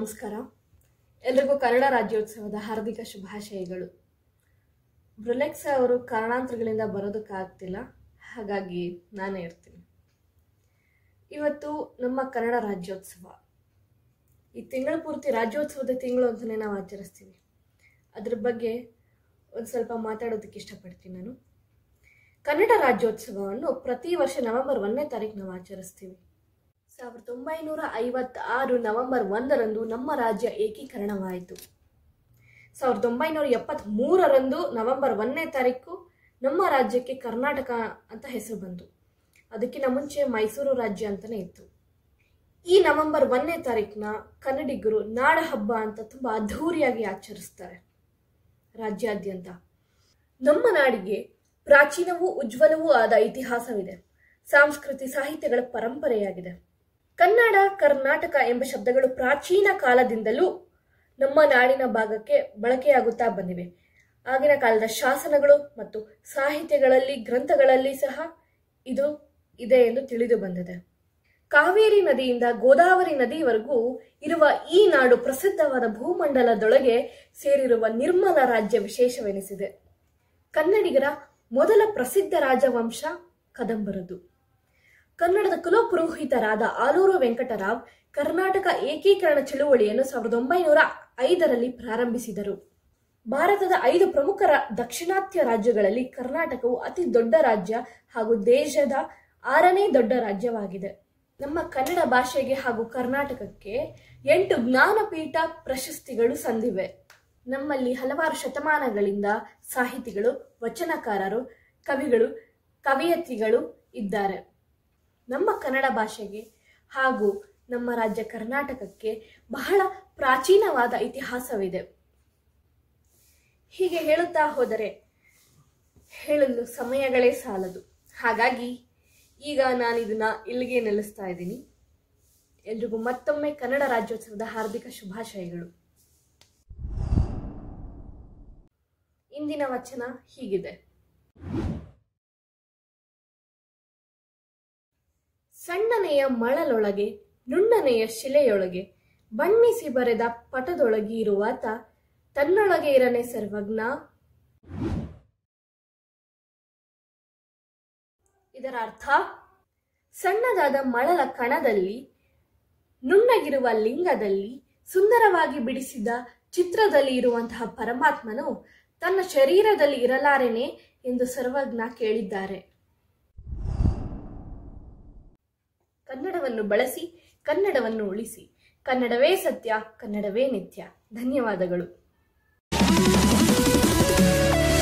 ನಮಸ್ಕಾರ ಎಲ್ರಿಗೂ ಕನ್ನಡ ರಾಜ್ಯೋತ್ಸವದ ಹಾರ್ದಿಕ ಶುಭಾಶಯಗಳು ಬ್ರುಲೆಕ್ಸ್ ಅವರು ಕಾರಣಾಂತರಗಳಿಂದ ಬರೋದಕ್ಕಾಗ್ತಿಲ್ಲ ಹಾಗಾಗಿ ನಾನೇ ಇರ್ತೀನಿ ಇವತ್ತು ನಮ್ಮ ಕನ್ನಡ ರಾಜ್ಯೋತ್ಸವ ಈ ತಿಂಗಳ ಪೂರ್ತಿ ರಾಜ್ಯೋತ್ಸವದ ತಿಂಗಳು ಅಂತಲೇ ನಾವು ಆಚರಿಸ್ತೀವಿ ಅದ್ರ ಬಗ್ಗೆ ಒಂದು ಸ್ವಲ್ಪ ಮಾತಾಡೋದಕ್ಕೆ ಇಷ್ಟಪಡ್ತೀನಿ ನಾನು ಕನ್ನಡ ರಾಜ್ಯೋತ್ಸವವನ್ನು ಪ್ರತಿ ವರ್ಷ ನವೆಂಬರ್ ಒಂದನೇ ತಾರೀಕು ನಾವು ಆಚರಿಸ್ತೀವಿ ಸಾವಿರದ ಒಂಬೈನೂರ ಐವತ್ತಾರು ನವೆಂಬರ್ ಒಂದರಂದು ನಮ್ಮ ರಾಜ್ಯ ಏಕೀಕರಣವಾಯಿತು ಸಾವಿರದ ಒಂಬೈನೂರ ಎಪ್ಪತ್ತ್ಮೂರರಂದು ನವೆಂಬರ್ ಒಂದನೇ ತಾರೀಕು ನಮ್ಮ ರಾಜ್ಯಕ್ಕೆ ಕರ್ನಾಟಕ ಅಂತ ಹೆಸರು ಬಂತು ಅದಕ್ಕಿಂತ ಮುಂಚೆ ಮೈಸೂರು ರಾಜ್ಯ ಅಂತಲೇ ಇತ್ತು ಈ ನವೆಂಬರ್ ಒಂದನೇ ತಾರೀಕನ್ನ ಕನ್ನಡಿಗರು ನಾಡ ಹಬ್ಬ ಅಂತ ತುಂಬ ಅದ್ಧೂರಿಯಾಗಿ ಆಚರಿಸ್ತಾರೆ ರಾಜ್ಯಾದ್ಯಂತ ನಮ್ಮ ನಾಡಿಗೆ ಪ್ರಾಚೀನವೂ ಉಜ್ವಲವೂ ಆದ ಇತಿಹಾಸವಿದೆ ಸಂಸ್ಕೃತಿ ಸಾಹಿತ್ಯಗಳ ಪರಂಪರೆಯಾಗಿದೆ ಕನ್ನಡ ಕರ್ನಾಟಕ ಎಂಬ ಶಬ್ದಗಳು ಪ್ರಾಚೀನ ಕಾಲದಿಂದಲೂ ನಮ್ಮ ನಾಡಿನ ಭಾಗಕ್ಕೆ ಬಳಕೆಯಾಗುತ್ತಾ ಬಂದಿವೆ ಆಗಿನ ಕಾಲದ ಶಾಸನಗಳು ಮತ್ತು ಸಾಹಿತ್ಯಗಳಲ್ಲಿ ಗ್ರಂಥಗಳಲ್ಲಿ ಸಹ ಇದು ಇದೆ ಎಂದು ತಿಳಿದು ಬಂದಿದೆ ಕಾವೇರಿ ನದಿಯಿಂದ ಗೋದಾವರಿ ನದಿಯವರೆಗೂ ಇರುವ ಈ ನಾಡು ಪ್ರಸಿದ್ಧವಾದ ಭೂಮಂಡಲದೊಳಗೆ ಸೇರಿರುವ ನಿರ್ಮಲ ರಾಜ್ಯ ವಿಶೇಷವೆನಿಸಿದೆ ಕನ್ನಡಿಗರ ಮೊದಲ ಪ್ರಸಿದ್ಧ ರಾಜವಂಶ ಕದಂಬರದು ಕನ್ನಡದ ಕುಲಪುರೋಹಿತರಾದ ಆಲೂರು ವೆಂಕಟರಾವ್ ಕರ್ನಾಟಕ ಏಕೀಕರಣ ಚಳುವಳಿಯನ್ನು ಸಾವಿರದ ಒಂಬೈನೂರ ಐದರಲ್ಲಿ ಪ್ರಾರಂಭಿಸಿದರು ಭಾರತದ ಐದು ಪ್ರಮುಖ ರಾ- ದಾಕ್ಷಿಣಾತ್ಯ ರಾಜ್ಯಗಳಲ್ಲಿ ಕರ್ನಾಟಕವು ಅತಿ ದೊಡ್ಡ ರಾಜ್ಯ ಹಾಗೂ ದೇಶದ ಆರನೇ ದೊಡ್ಡ ರಾಜ್ಯವಾಗಿದೆ ನಮ್ಮ ಕನ್ನಡ ಭಾಷೆಗೆ ಹಾಗೂ ಕರ್ನಾಟಕಕ್ಕೆ ಎಂಟು ಜ್ಞಾನಪೀಠ ಪ್ರಶಸ್ತಿಗಳು ಸಂದಿವೆ ನಮ್ಮಲ್ಲಿ ಹಲವಾರು ಶತಮಾನಗಳಿಂದ ಸಾಹಿತಿಗಳು ವಚನಕಾರರು ಕವಿಗಳು ಕವಿಯತ್ರಿಗಳು ಇದ್ದಾರೆ ನಮ್ಮ ಕನ್ನಡ ಭಾಷೆಗೆ ಹಾಗೂ ನಮ್ಮ ರಾಜ್ಯ ಕರ್ನಾಟಕಕ್ಕೆ ಬಹಳ ಪ್ರಾಚೀನವಾದ ಇತಿಹಾಸವಿದೆ ಹೀಗೆ ಹೇಳುತ್ತಾ ಹೋದರೆ ಹೇಳಲು ಸಮಯಗಳೇ ಸಾಲದು ಹಾಗಾಗಿ ಈಗ ನಾನು ಇದನ್ನ ಇಲ್ಲಿಗೆ ನಿಲ್ಲಿಸ್ತಾ ಇದ್ದೀನಿ ಎಲ್ರಿಗೂ ಮತ್ತೊಮ್ಮೆ ಕನ್ನಡ ರಾಜ್ಯೋತ್ಸವದ ಹಾರ್ದಿಕ ಶುಭಾಶಯಗಳು ಇಂದಿನ ವಚನ ಹೀಗಿದೆ ಸಣ್ಣನೆಯ ಮಳಲೊಳಗೆ ನುಣ್ಣನೆಯ ಶಿಲೆಯೊಳಗೆ ಬಣ್ಣಿಸಿ ಬರೆದ ಪಟದೊಳಗೆ ಇರುವಾತ ತನ್ನೊಳಗೆ ಇರನೆ ಸರ್ವಜ್ಞ ಇದರ ಅರ್ಥ ಸಣ್ಣದಾದ ಮಳಲ ಕಣದಲ್ಲಿ ನುಣ್ಣಗಿರುವ ಲಿಂಗದಲ್ಲಿ ಸುಂದರವಾಗಿ ಬಿಡಿಸಿದ ಚಿತ್ರದಲ್ಲಿ ಇರುವಂತಹ ಪರಮಾತ್ಮನು ತನ್ನ ಶರೀರದಲ್ಲಿ ಇರಲಾರೆನೆ ಎಂದು ಸರ್ವಜ್ಞ ಕೇಳಿದ್ದಾರೆ ಕನ್ನಡವನ್ನು ಬಳಸಿ ಕನ್ನಡವನ್ನು ಉಳಿಸಿ ಕನ್ನಡವೇ ಸತ್ಯ ಕನ್ನಡವೇ ನಿತ್ಯ ಧನ್ಯವಾದಗಳು